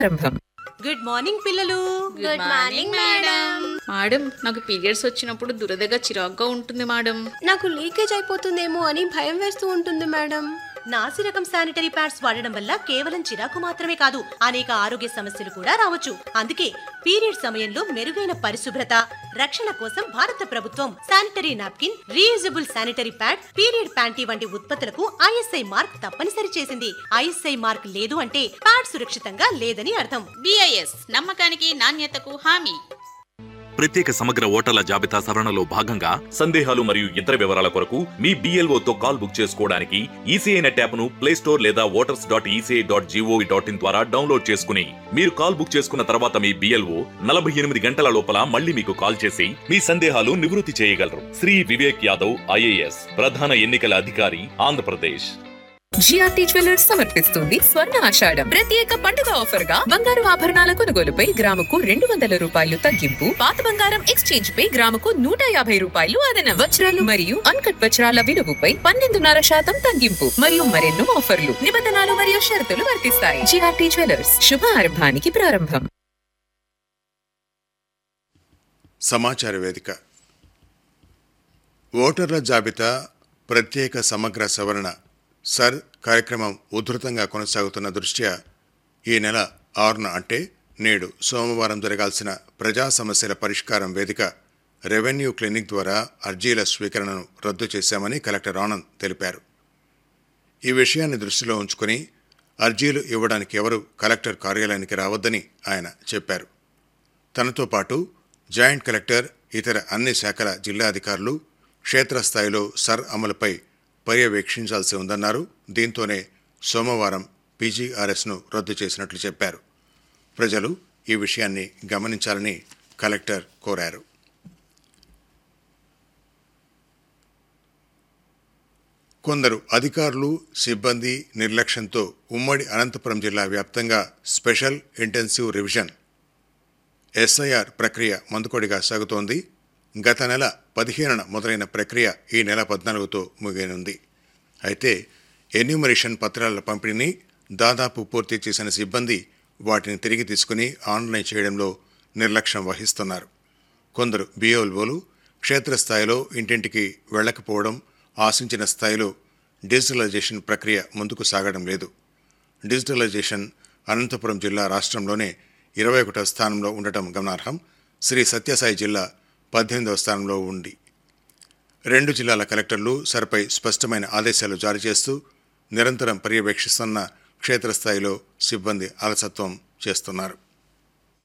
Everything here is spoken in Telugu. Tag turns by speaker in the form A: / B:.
A: ప్రారంభం
B: గుడ్ మార్నింగ్ పిల్లలు
C: గుడ్ మార్నింగ్ మేడం
D: మేడం నాకు పీరియడ్స్ వచ్చినప్పుడు దురదగా చిరాగ్గా ఉంటుంది మేడం
C: నాకు లీకేజ్ అయిపోతుందేమో అని భయం వేస్తూ ఉంటుంది మేడం
B: నాసి రకం శానిటరీ ప్యాడ్స్ వాడడం వల్ల కేవలం చిరాకు మాత్రమే కాదు అనేక ఆరోగ్య సమస్యలు కూడా రావచ్చు అందుకే పీరియడ్ సమయంలో మెరుగైన పరిశుభ్రత రక్షణ కోసం భారత ప్రభుత్వం sanitary napkin reusable sanitary pad period panty వంటి ఉత్పత్తులకు ఐఎస్ఐ మార్క్ తప్పనిసరి చేసింది ఐఎస్ఐ మార్క్ లేదు అంటే ప్యాడ్ సురక్షితంగా లేదని అర్థం
D: బిఐఎస్ నమ్మకానికి నాణ్యతకు హామీ
E: ప్రత్యేక సమగ్ర ఓటర్ల జాబితా సవరణలో భాగంగా సందేహాలు మరియు ఇతర వివరాల కొరకు మీ BLO తో కాల్ బుక్ చేసుకోవడానికి ఈసీఐ నెట్ యాప్ను ప్లే స్టోర్ లేదా voters dot ECI dot GOV dot IN ద్వారా డౌన్లోడ్ చేసుకుని మీరు కాల్ బుక్ చేసుకున్న తర్వాత మీ బిఎల్ఓ నలభై ఎనిమిది గంటల లోపల మళ్ళీ మీకు కాల్ చేసి మీ సందేహాలు నివృత్తి చేయగలరు శ్రీ వివేక్ యాదవ్ ఐఏఎస్ ప్రధాన ఎన్నికల అధికారి ఆంధ్రప్రదేశ్
A: జిఆర్టీ జ్యువెలర్స్ సమర్పిస్తుంది స్వర్ణ ఆషాఢం ప్రత్యేక పండుగ ఆఫర్ గా బంగారు ఆభరణాల కొనుగోలుపై గ్రాముకు రెండు వందల రూపాయలు తగ్గింపు పాత బంగారం ఎక్స్చేంజ్ పై గ్రాముకు నూట యాభై రూపాయలు అదనం వజ్రాలు మరియు అన్కట్ వజ్రాల విలువపై పన్నెండున్నర శాతం తగ్గింపు మరియు మరెన్నో ఆఫర్లు నిబంధనలు మరియు షరతులు వర్తిస్తాయి జిఆర్టీ జ్యువెలర్స్ శుభ ఆరంభానికి ప్రారంభం
F: సమాచార వేదిక ఓటర్ల జాబితా ప్రత్యేక సమగ్ర సవరణ సర్ కార్యక్రమం ఉధృతంగా కొనసాగుతున్న దృష్ట్యా ఈ నెల ఆరున అంటే నేడు సోమవారం జరగాల్సిన ప్రజా సమస్యల పరిష్కారం వేదిక రెవెన్యూ క్లినిక్ ద్వారా అర్జీల స్వీకరణను రద్దు చేశామని కలెక్టర్ ఆనంద్ తెలిపారు ఈ విషయాన్ని దృష్టిలో ఉంచుకుని అర్జీలు ఇవ్వడానికి ఎవరూ కలెక్టర్ కార్యాలయానికి రావద్దని ఆయన చెప్పారు తనతో పాటు జాయింట్ కలెక్టర్ ఇతర అన్ని శాఖల జిల్లా అధికారులు క్షేత్రస్థాయిలో సర్ అమలుపై పర్యవేక్షించాల్సి ఉందన్నారు దీంతోనే సోమవారం పీజీఆర్ఎస్ను రద్దు చేసినట్లు చెప్పారు ప్రజలు ఈ విషయాన్ని గమనించాలని కలెక్టర్ కోరారు కొందరు అధికారులు సిబ్బంది నిర్లక్ష్యంతో ఉమ్మడి అనంతపురం జిల్లా వ్యాప్తంగా స్పెషల్ ఇంటెన్సివ్ రివిజన్ ఎస్ఐఆర్ ప్రక్రియ మందుకొడిగా సాగుతోంది గత నెల పదిహేనున మొదలైన ప్రక్రియ ఈ నెల పద్నాలుగుతో ముగియనుంది అయితే ఎన్యూమరేషన్ పత్రాల పంపిణీని దాదాపు పూర్తి చేసిన సిబ్బంది వాటిని తిరిగి తీసుకుని ఆన్లైన్ చేయడంలో నిర్లక్ష్యం వహిస్తున్నారు కొందరు బిఓల్ఓలు క్షేత్రస్థాయిలో ఇంటింటికి వెళ్ళకపోవడం ఆశించిన స్థాయిలో డిజిటలైజేషన్ ప్రక్రియ ముందుకు సాగడం లేదు డిజిటలైజేషన్ అనంతపురం జిల్లా రాష్ట్రంలోనే ఇరవై ఒకటో స్థానంలో ఉండటం గమనార్హం శ్రీ సత్యసాయి జిల్లా పద్దెనిమిదవ స్థానంలో ఉంది రెండు జిల్లాల కలెక్టర్లు సర్పై స్పష్టమైన ఆదేశాలు జారీ చేస్తూ నిరంతరం పర్యవేక్షిస్తున్న క్షేత్రస్థాయిలో సిబ్బంది అలసత్వం చేస్తున్నారు